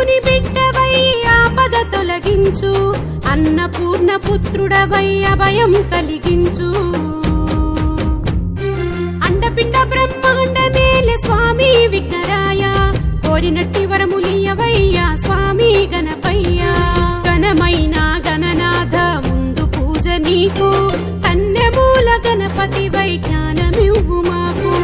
దేవుని బిడ్డవై ఆపద తొలగించు అన్నపూర్ణ పుత్రుడవై అభయం కలిగించు అండపిండ బ్రహ్మాండ మేలే స్వామి విఘ్నరాయ కోరినట్టి వరములియవయ్యా స్వామి గణపయ్య ఘనమైన గణనాథ ముందు పూజ నీకు కన్నెమూల గణపతి వై జ్ఞానమివ్వు మాకు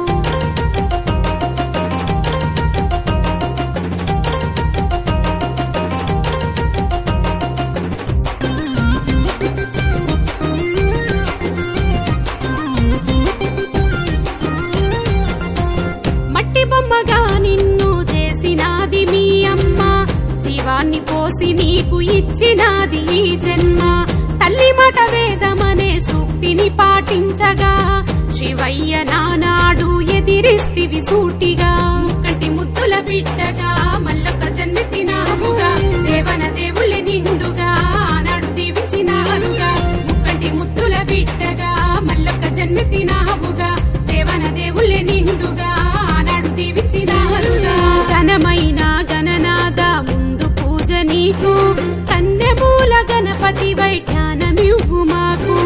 మట్టి బొమ్మగా నిన్ను చేసినాది మీ అమ్మ జీవాన్ని పోసి నీకు ఇచ్చినాది ఈ జన్మ తల్లి మాట వేదమనే సూక్తిని పాటించగా శివయ్య నానాడు ఎదిరిస్తివి సూటిగా ముక్కటి ముద్దుల బిడ్డగా మల్లొక జన్మెత్తినావుగా దేవన దేవుళ్ళ నిండుగా ఆనాడు దీవించినారుగా ముక్కటి ముద్దుల బిడ్డగా మల్లొక జన్మెత్తినావుగా దేవన దేవుళ్ళ నిండుగా ఆనాడు దీవించినారుగా ఘనమైన గణనాద ముందు పూజ నీకు కన్నెమూల గణపతి వై జ్ఞానమివ్వు మాకు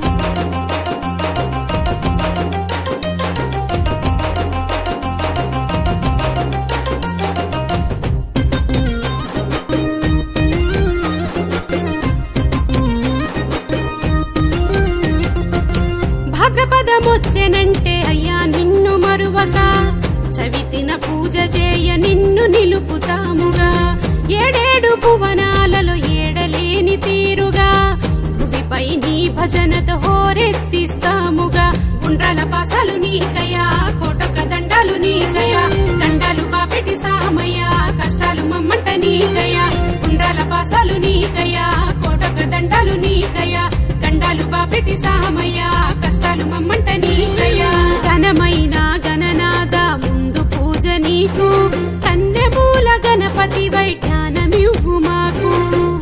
భాద్రపదమొచ్చెనంటే అయ్యా నిన్ను మరువక చవితిన పూజ చేయ నిన్ను నిలుపుతాముగా ఏడేడు భువనాలలో ఏడలేని తీరుగా భువిపై నీ భజనతో హోరెత్తిస్తాముగా గుండ్రాల పాసాలు నీకయా కోటొక్క దండాలు నీకయా దండాలు బాపెట్టి సామయ్య కష్టాలు మమ్మంట నీకయా గుండ్రాల పాసాలు నీకయా కోటొక్క దండాలు నీకయా దండాలు బాపెట్టి సామయ్య కష్టాలు మమ్మంట నీకయా ఘనమైన గణనాద ముందు పూజ నీకు కన్నెమూల గణపతి వై జ్ఞానమివ్వు మాకు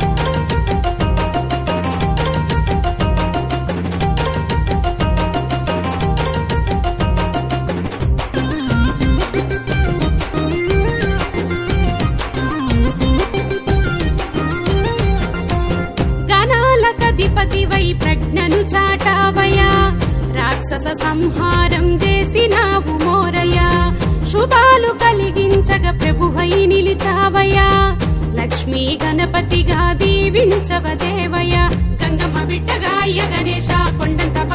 గణాలకధిపతి వై ప్రజ్ఞను చాటావయా రాక్షస సంహారం చేసినావు మోరయా శుభాలు కలిగించగ ప్రభువై నిలిచావయా లక్ష్మీ గణపతిగా దీవించవ దేవయ గంగమ్మ బిడ్డగా అయ్య గణేశ కొండంత